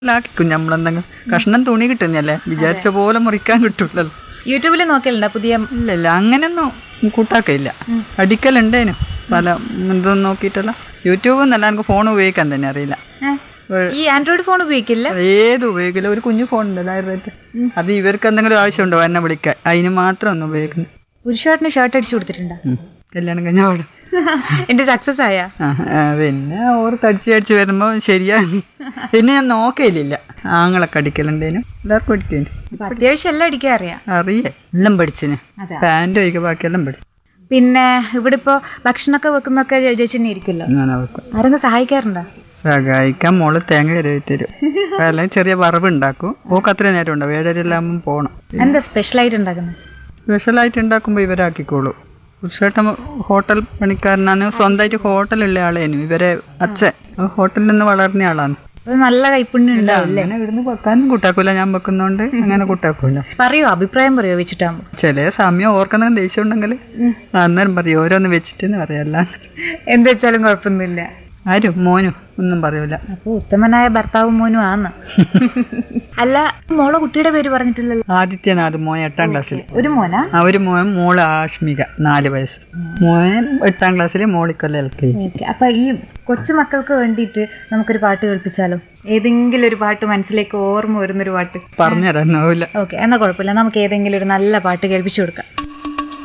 ലാക്കിക്കും നമ്മളെന്തെങ്കിലും കഷ്ണം തുണി കിട്ടുന്നല്ലേ വിചാരിച്ച പോലെ മുറിക്കാൻ കിട്ടൂലല്ലോ യൂട്യൂബിൽ നോക്കലുണ്ടോ പുതിയ ഇല്ല ഇല്ല അങ്ങനെയൊന്നും കൂട്ടാക്കയില്ല അടിക്കലുണ്ടേനു പല ഇതൊന്നും നോക്കിയിട്ടല്ല യൂട്യൂബ് എന്നല്ല എനിക്ക് ഫോൺ ഉപയോഗിക്കാൻ തന്നെ അറിയില്ല ഏ? ഈ ആൻഡ്രോയിഡ് ഫോൺ ഉപയോഗിക്കില്ല ഏത് ഉപയോഗിക്കില്ല ഒരു കുഞ്ഞു ഫോൺ ഉണ്ടല്ലോ ആയിരത്തി അത് ഇവർക്ക് എന്തെങ്കിലും ആവശ്യമുണ്ടോ എന്നെ വിളിക്കാൻ അതിന് മാത്രം ഒന്ന് ഉപയോഗിക്കുന്നു പുരുഷോട്ടിന് ഷർട്ട് അടിച്ചു കൊടുത്തിട്ടുണ്ടോ ഉം. കല്യാണം കഴിഞ്ഞ പാടും എന്റെ സക്സസ് ആയ ആ, ആ, പിന്നെ ഓർ തടിച്ച് തടിച്ച് വരുമ്പോൾ ശരിയാ പിന്നെ ഞാൻ നോക്കയില്ല ആങ്ങളൊക്കെ അടിക്കലുണ്ടേനു എല്ലാവർക്കും അടിക്കേനു അപ്പൊ അത്യാവശ്യം എല്ലാം അടിക്കാൻ അറിയാം അറിയേ എല്ലാം പഠിച്ചിന് പാൻറ് ഒഴിക്കുക ബാക്കിയെല്ലാം പഠിച്ചു പിന്നെ ഇവിടെ ഇപ്പോ ഭക്ഷണമൊക്കെ വെക്കുന്നൊക്കെ ചേച്ചി തന്നെ ഇരിക്കുമല്ലോ അങ്ങനെ വെക്കും ആരെങ്കിലും സഹായിക്കാറുണ്ടോ സഹായിക്കാൻ മോള് തേങ്ങ കരുവി തരും അല്ലെങ്കിൽ ചെറിയ വറവ് ഉണ്ടാക്കും ഓക്ക് അത്രയും നേരം ഉണ്ടാവും ഏഴരയിലാകുമ്പോൾ പോകണം എന്താ സ്പെഷ്യലായിട്ട് ഉണ്ടാക്കുന്നത് സ്പെഷ്യലായിട്ട് ഉണ്ടാക്കുമ്പോൾ ഇവരാക്കിക്കോളൂ ഉഷേട്ടൻ ഹോട്ടൽ പണിക്കാരനാണ് സ്വന്തമായിട്ട് ഹോട്ടലുള്ള ആളേനു ഇവരെ അച്ഛൻ ഹോട്ടലിൽ നിന്ന് വളർന്ന ആളാണ് അത് നല്ല കൈപ്പുണ്യം ഉണ്ടാവും അങ്ങനെ ഇവിടുന്ന് വെക്കാനും കൂട്ടാക്കൂല ഞാൻ വെക്കുന്നോണ്ട് അങ്ങനെ കൂട്ടാക്കൂല പറയോ അഭിപ്രായം പറയോ വെച്ചിട്ടാകുമ്പോ ചില സമയം ഓർക്കുന്ന ദേഷ്യം ഉണ്ടെങ്കിൽ അന്നേരം പറയും ഓരോന്ന് വെച്ചിട്ടെന്ന് പറയല്ല എന്ത് വെച്ചാലും കുഴപ്പമൊന്നുമില്ല ആരും മോനും ഒന്നും പറയൂല അപ്പൊ ഉത്തമനായ ഭർത്താവും മോനും ആന്ന് അല്ല മോളെ കുട്ടിയുടെ പേര് പറഞ്ഞിട്ടില്ലല്ലോ ആദിത്യനാഥ് മോൻ എട്ടാം ക്ലാസ്സിൽ ഒരു മോനാ ആ ഒരു മോൻ മോള് ആഷ്മിക നാല് വയസ്സ് മോൻ എട്ടാം ക്ലാസ്സിൽ മോളിക്കൊല്ല എൽ കെ ജി ഓക്കെ അപ്പൊ ഈ കൊച്ചു മക്കൾക്ക് വേണ്ടിയിട്ട് നമുക്കൊരു പാട്ട് കേൾപ്പിച്ചാലോ ഏതെങ്കിലും ഒരു പാട്ട് മനസ്സിലേക്ക് ഓർമ്മ വരുന്നൊരു പാട്ട് പറഞ്ഞുതരാനാവില്ല ഓക്കെ എന്നാ കുഴപ്പമില്ല നമുക്ക് ഏതെങ്കിലും ഒരു നല്ല പാട്ട് കേൾപ്പിച്ചു കൊടുക്കാം